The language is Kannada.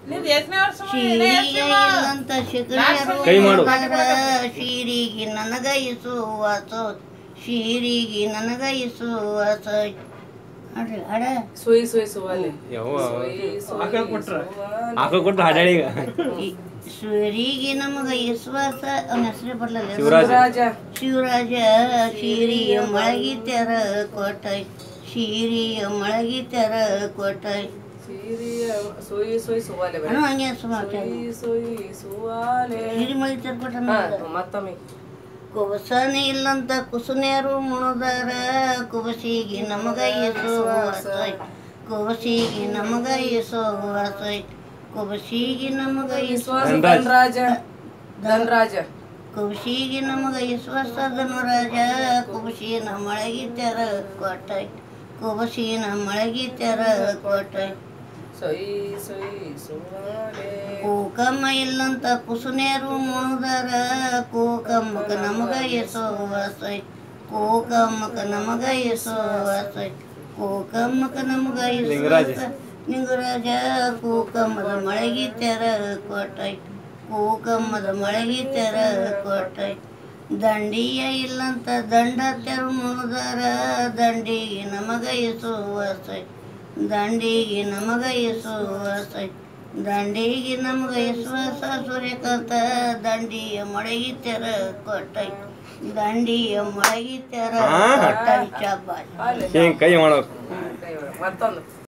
ನಿಂದು ಎಷ್ಟನೇ ವರ್ಷ ಶೀರಿಗೆ ಇಲ್ಲಂತ ಶಿಖರಿಯರು ಕೈ ಮಾಡು. ಶೀರಿಗೆ ನನಗ ಇಸುವಾಸ ಶೀರಿಗೆ ನನಗ ಇಸುವಾಸ ಹಾಡ್ರಿ ಹಾಡ ಸುಯ್ ಸುಯ್ ಸುವಾಲೆ ಯವ್ವ ಆಕ ಕೊಟ್ರ ಆಕ ಕೊಟ್ಟು ಹಾಡಾಡಿ ಈಗ ಈ ಶೀರಿಗೆ ನಮಗ ವಿಶ್ವಾಸ ಅವನ ಹೆಸರೇ ಬರ್ಲಲ್ಲ ಶಿವರಾಜ ರಾಜ ಶಿವರಾಜ ಶೀರಿಯ ಮಳಗಿತ್ಯಾರ ಕೊಟ್ಟೈ ಶೀರಿಯ ಮಳಗಿತ್ಯಾರ ಕೊಟ್ಟೈ ಸೀರಿಯ ಸುಯ್ ಸುಯ್ ಸುವಾಲೆ ಬೇಡ ಅನು ಹಂಗೆ ಸುಮಾರು ಸುಯ್ ಸುಯ್ ಸುವಾಲೆ ಶೀರಿ ಮಳಗಿತ್ಯಾರ ಕೊಟ್ಟ ಹಾ ಮತ್ತೊಮ್ಮೆ ಕುಬಸನೆ ಇಲ್ಲಂತ ಕುಸುನೇರು ಮುಣದಾರ ಕುಬಸಿಗೆ ನಮಗ ಏಸೋ ವಾಸೈ ಕುಬಸಿಗೆ ನಮಗ ಏಸೋ ವಾಸೈ ಕುಬಸಿಗೆ ನಮಗ ವಿಶ್ವಾಸ ಧನ್ರಾಜ್. ಧನ್ರಾಜ ಧನ್ರಾಜ ಕುಬಸಿಗೆ ನಮಗ ವಿಶ್ವಾಸ ಧನುರಾಜ ಕುಬಸಿನ ಮಳಗಿತ್ಯಾರ ಕೊಟ್ಟೈ ಕುಬಸಿನ ಮಳಗಿತ್ಯಾರ ಕೊಟ್ಟೈ ಸುಯ್ ಸುಯ್ ಸುವಾಲೆ ಕೂಕಮ್ಮ ಇಲ್ಲಂತ ಕುಸುನೇರು ಮುಣದಾರ ಕೂಕಮ್ಮಕ ನಮಗ ಎಸೋ ವಾಸೈ ಕೂಕಮ್ಮಕ ನಮಗ ಎಸೋ ವಾಸೈ ಕೂಕಮ್ಮಕ ನಮಗ ಲಿಂಗರಾಜ. ಲಿಂಗರಾಜ ಕೂಕಮ್ಮದ ಮಳೆಗಿ ತೆರ ಕೊಟ್ಟೈ ಕೂಕಮ್ಮದ ಮಳೆಗಿ ತೆರ ಕೊಟ್ಟೈ ದಂಡಿಯ ಇಲ್ಲಂತ ದಂಡ ತೆರು ಮುಣದಾರ ದಂಡಿಗೆ ನಮಗ ಎಸೋ ವಾಸೈ ದಂಡಿಗೆ ನಮಗ ವಿಶ್ವಾಸ ದಂಡಿಗೆ ನಮಗ ವಿಶ್ವಾಸ ಸೂರ್ಯಕಾಂತ ದಂಡಿಯ ಮಡಗಿ ತೆರ ಕೊಟ್ಟೈ ದಂಡಿಯ ಮಡಗಿ ತೆರ ಹಾ. ಕೊಟ್ಟೈ ಚಬ್ಬಾಸ್ ಅಲ್ಲೇ ಹಿಂಗೆ ಕೈ ಮಾಡೋಕೆ ಕೈ ಒಳಗೆ. ಮತ್ತೊಂದು